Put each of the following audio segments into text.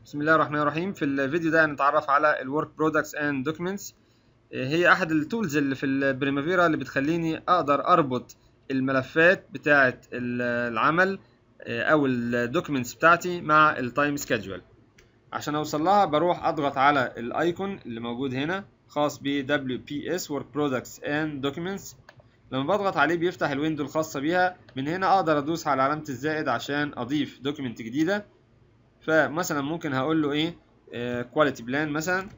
بسم الله الرحمن الرحيم في الفيديو ده هنتعرف على الورك برودكتس اند دوكيومنتس هي احد التولز اللي في البريمافيرا اللي بتخليني اقدر اربط الملفات بتاعه العمل او الدوكيومنتس بتاعتي مع التايم سكيدجول عشان اوصل لها بروح اضغط على الايكون اللي موجود هنا خاص ب WPS Work Products and Documents لما بضغط عليه بيفتح الويندو الخاصة بيها من هنا اقدر ادوس على علامة الزائد عشان اضيف دوكيمنت جديدة فمثلا ممكن هقول له ايه كواليتي بلان مثلا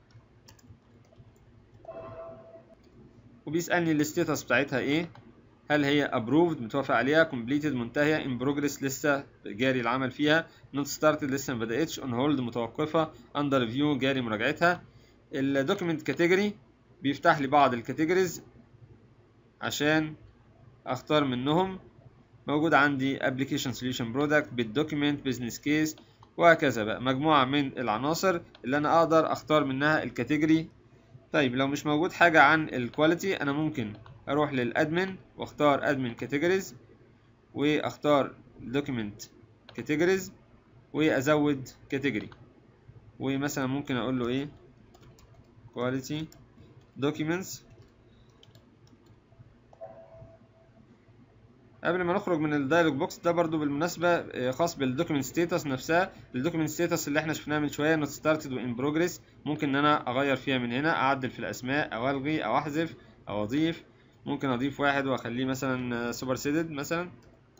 وبيسألني الستاتس بتاعتها ايه هل هي ابروفد متوافق عليها كومبليتد منتهية ان بروجريس لسه جاري العمل فيها نوت ستارتد لسه ما بدأتش اون هولد متوقفة اندر ريفيو جاري مراجعتها الدوكيمنت كاتيجوري بيفتح لي بعض الكاتيجوريز عشان اختار منهم موجود عندي application solution product بالدوكيمنت business case وهكذا بقى مجموعة من العناصر اللي انا اقدر اختار منها الكاتيجوري طيب لو مش موجود حاجة عن الكواليتي انا ممكن اروح للادمن واختار ادمن كاتيجوريز واختار document categories وازود كاتيجوري ومثلا ممكن اقول له ايه quality documents قبل ما نخرج من الدايلوج بوكس ده برضو بالمناسبة خاص بالدوكيمنت ستاتس نفسها الدوكيمنت ستاتس اللي احنا شفناها من شوية نوت ستارتد وان بروجريس ممكن ان انا اغير فيها من هنا اعدل في الاسماء او الغي او احذف او اضيف ممكن اضيف واحد واخليه مثلا سوبر سيدد مثلا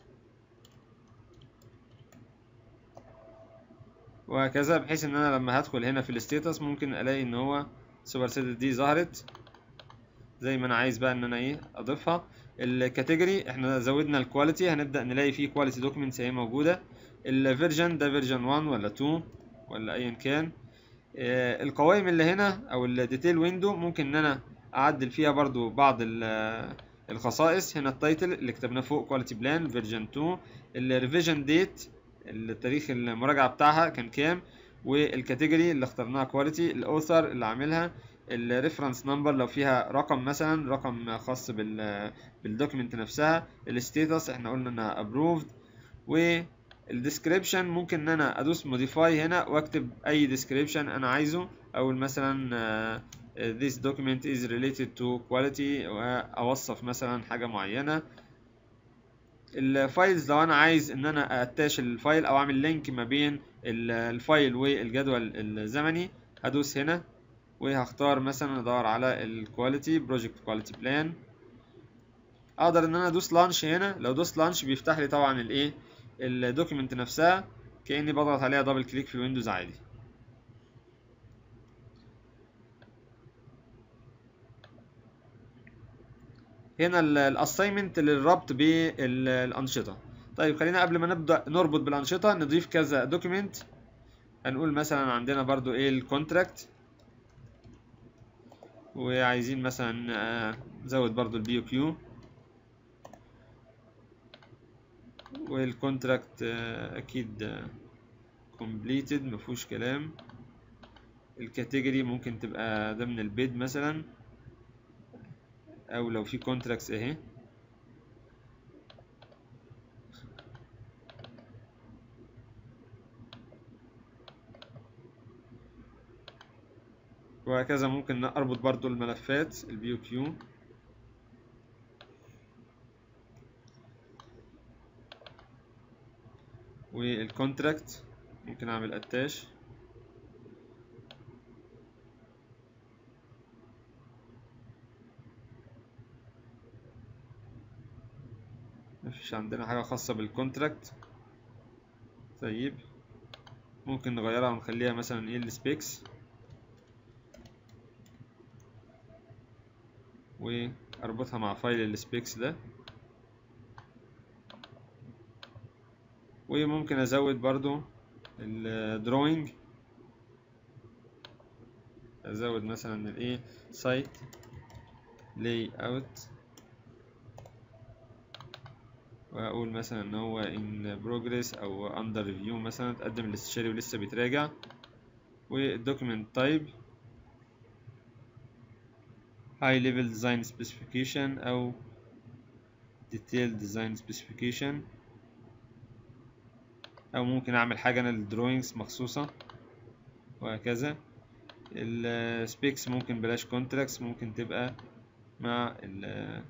وهكذا بحيث ان انا لما هدخل هنا في الستاتس ممكن الاقي ان هو سوبر سيدد دي ظهرت زي ما انا عايز بقى ان انا ايه اضيفها الكاتيجوري احنا زودنا الكواليتي هنبدا نلاقي فيه كواليتي دوكيومنتس اهي موجوده الفيرجن ده فيرجن 1 ولا 2 ولا ايا كان آه القوائم اللي هنا او الديتيل ويندو ممكن ان انا اعدل فيها برضو بعض الخصائص هنا التايتل اللي كتبناه فوق كواليتي بلان فيرجن 2 الريفيجن ديت التاريخ المراجعه بتاعها كان كام والكاتيجوري اللي اخترناها كواليتي الاوثر اللي عاملها الريفرنس نمبر لو فيها رقم مثلا رقم خاص بال بالدوكيمنت نفسها الستاتس احنا قلنا انها ابروفد والديسكريبشن ممكن ان انا ادوس موديفاي هنا واكتب اي ديسكريبشن انا عايزه او مثلا this document is related to quality واوصف مثلا حاجه معينه الفايلز لو انا عايز ان انا اتاش الفايل او اعمل لينك ما بين الفايل والجدول الزمني هدوس هنا وهختار مثلا ادور على الكواليتي بروجكت كواليتي بلان اقدر ان انا ادوس لانش هنا لو دوست لانش بيفتح لي طبعا الايه الدوكيمنت نفسها كاني بضغط عليها دبل كليك في الويندوز عادي هنا الاساينمنت للربط بالانشطه طيب خلينا قبل ما نبدا نربط بالانشطه نضيف كذا دوكيمنت هنقول مثلا عندنا برضو ايه الكونتراكت وعايزين مثلا نزود برضو البي كيو والكونتراكت اكيد كومبليتد مفهوش كلام الكاتيجوري ممكن تبقى ضمن البيد مثلا او لو في كونتراكتس اهي وهكذا ممكن اربط برضو الملفات البي كيو والكونتراكت ممكن اعمل اتاش مفيش عندنا حاجة خاصة بالكونتراكت طيب ممكن نغيرها ونخليها مثلا ايه السبيكس واربطها مع فايل السبيكس ده وممكن ازود برضو الدروينج ازود مثلا الايه سايت لاي اوت واقول مثلا ان هو ان بروجريس او اندر ريفيو مثلا تقدم الاستشاري ولسه بيتراجع والدوكيمنت تايب high level design specification أو detailed design specification أو ممكن أعمل حاجة أنا للدروينجز مخصوصة وهكذا السبيكس ممكن بلاش كونتراكتس ممكن تبقى مع ال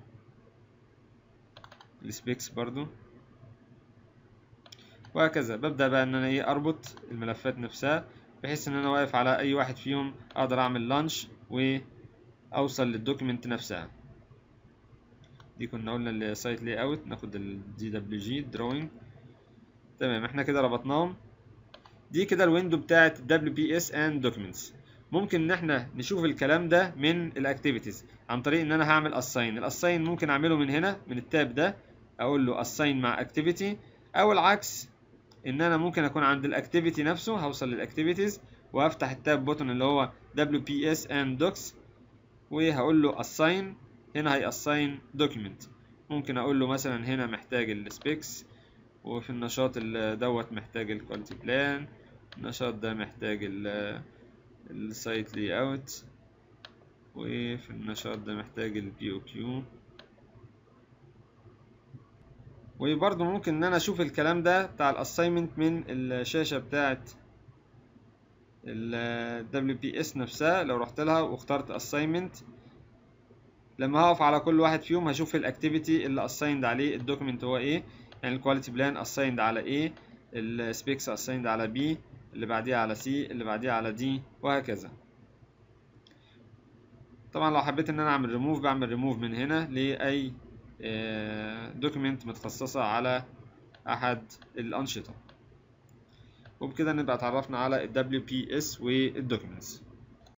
السبيكس برضو وهكذا ببدأ بقى ان انا ايه اربط الملفات نفسها بحيث ان انا واقف على اي واحد فيهم اقدر اعمل لانش واوصل للدوكيمنت نفسها دي كنا قلنا السايت لاي اوت ناخد الدي دبليو جي دروينج تمام احنا كده ربطناهم دي كده الويندو بتاعه دبليو بي اس اند دوكيومنتس ممكن ان احنا نشوف الكلام ده من الاكتيفيتيز عن طريق ان انا هعمل اساين الاساين ممكن اعمله من هنا من التاب ده اقول له اساين مع اكتيفيتي او العكس ان انا ممكن اكون عند الاكتيفيتي نفسه هوصل للاكتيفيتيز وافتح التاب بوتون اللي هو WPS and docs وهقول له assign هنا هي assign document ممكن اقول له مثلا هنا محتاج السبيكس وفي النشاط دوت محتاج الكواليتي بلان النشاط ده محتاج السايت لي اوت وفي النشاط ده محتاج البي او كيو وبرضه ممكن ان انا اشوف الكلام ده بتاع الاساينمنت من الشاشه بتاعه ال WPS نفسها لو رحت لها واخترت assignment لما هقف على كل واحد فيهم هشوف الاكتيفيتي اللي assigned عليه الدوكيمنت هو ايه يعني الكواليتي بلان assigned على ايه السبيكس assigned على B اللي بعديها على C اللي بعديها على D وهكذا طبعا لو حبيت ان انا اعمل ريموف بعمل ريموف من هنا لاي دوكيمنت متخصصة على احد الانشطة وبكده نبقى اتعرفنا على ال WPS والدوكيومنتس